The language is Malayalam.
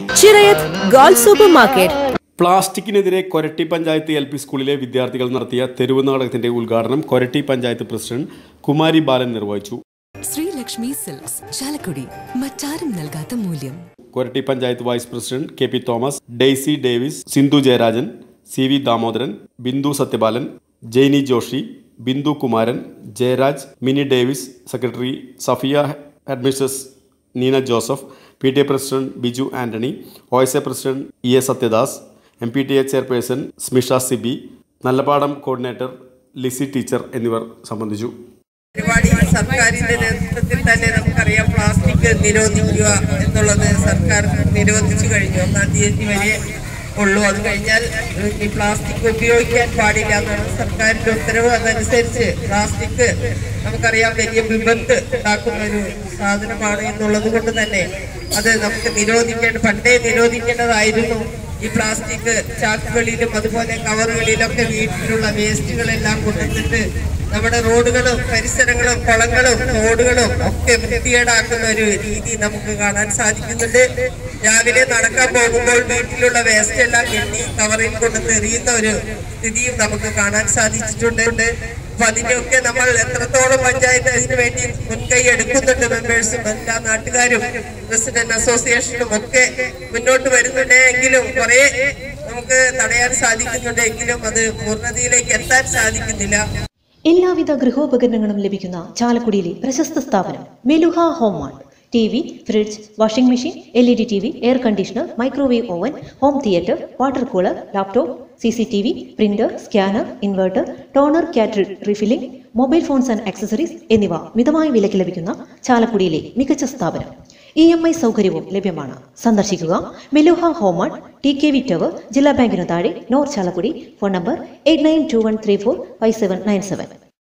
ചിറയത്ത് ഗോൾഡ് സൂപ്പർ മാർക്കറ്റ് പ്ലാസ്റ്റിക്കിനെതിരെ കൊരട്ടി പഞ്ചായത്ത് എൽ പി സ്കൂളിലെ വിദ്യാർത്ഥികൾ നടത്തിയ തെരുവ് നാടകത്തിന്റെ ഉദ്ഘാടനം കൊരട്ടി പഞ്ചായത്ത് പ്രസിഡന്റ് കുമാരി ബാലൻ നിർവഹിച്ചു ശ്രീലക്ഷ്മി സിൽക്സ് ചാലക്കുടി മറ്റാരും നൽകാത്ത മൂല്യം Koratty panchayat vice president K P Thomas Daisy Davis Sindhu Jayarajan C V Damodaran Bindu Sathyapalan Jainy Joshy Bindu Kumaran Jayaraj Mini Davis secretary Safiya headmistress Neena Joseph P T A president Biju Antony O S A president E A Sathyadas M P T A chairperson Smisha Siby Nallapadam coordinator Lizy teacher എന്നിവർ സംബന്ധിച്ചു പരിപാടി സർക്കാരിന്റെ നേതൃത്വത്തിൽ തന്നെ നമുക്കറിയാം പ്ലാസ്റ്റിക് നിരോധിക്കുക എന്നുള്ളത് സർക്കാർ നിരോധിച്ചു കഴിഞ്ഞു ഒന്നാം തീയതി വരെ ഉള്ളൂ അത് കഴിഞ്ഞാൽ ഈ പ്ലാസ്റ്റിക് ഉപയോഗിക്കാൻ പാടില്ല എന്നാണ് സർക്കാരിന്റെ ഉത്തരവ് അതനുസരിച്ച് പ്ലാസ്റ്റിക് നമുക്കറിയാം വലിയ വിപത്ത് ഉണ്ടാക്കുന്ന ഒരു സാധനമാണ് എന്നുള്ളത് കൊണ്ട് തന്നെ അത് നമുക്ക് നിരോധിക്കേണ്ട പണ്ടേ നിരോധിക്കേണ്ടതായിരുന്നു ഈ പ്ലാസ്റ്റിക് ചാക്കുകളിലും അതുപോലെ കവറുകളിലൊക്കെ വീട്ടിലുള്ള വേസ്റ്റുകളെല്ലാം കൊണ്ടുവന്നിട്ട് നമ്മുടെ റോഡുകളും പരിസരങ്ങളും കുളങ്ങളും തോടുകളും ഒക്കെ വൃത്തികേടാക്കുന്ന ഒരു രീതി നമുക്ക് കാണാൻ സാധിക്കുന്നുണ്ട് രാവിലെ നടക്കാൻ പോകുമ്പോൾ വീട്ടിലുള്ള വേസ്റ്റ് എല്ലാം കെട്ടി കവറിൽ കൊണ്ടുവന്ന് എറിയുന്ന ഒരു സ്ഥിതിയും നമുക്ക് കാണാൻ സാധിച്ചിട്ടുണ്ട് അപ്പൊ അതിനെയൊക്കെ നമ്മൾ എത്രത്തോളം പഞ്ചായത്ത് അതിനു വേണ്ടി മുൻകൈ എടുക്കുന്നുണ്ട് മെമ്പേഴ്സും എല്ലാ നാട്ടുകാരും റെസിഡന്റ് അസോസിയേഷനും ഒക്കെ മുന്നോട്ട് വരുന്നുണ്ട് എങ്കിലും കുറെ നമുക്ക് തടയാൻ സാധിക്കുന്നുണ്ട് എങ്കിലും അത് പൂർണ്ണതയിലേക്ക് എത്താൻ സാധിക്കുന്നില്ല എല്ലാവിധ ഗൃഹോപകരണങ്ങളും ലഭിക്കുന്ന ചാലക്കുടിയിലെ പ്രശസ്ത സ്ഥാപനം Meluha home mart T V fridge washing machine L E D T V air conditioner microwave oven home theatre water cooler laptop C C T V printer scanner inverter toner cartridge refilling mobile phones and accessories എന്നിവ മിതമായ വിലയ്ക്ക് ലഭിക്കുന്ന ചാലക്കുടിയിലെ മികച്ച സ്ഥാപനം ഇ എം ഐ സൗകര്യവും ലഭ്യമാണ് സന്ദർശിക്കുക Meluha home mart T K V tower ജില്ലാ ബാങ്കിനു താഴെ north Chalakudy phone number eight nine two one three four five seven nine seven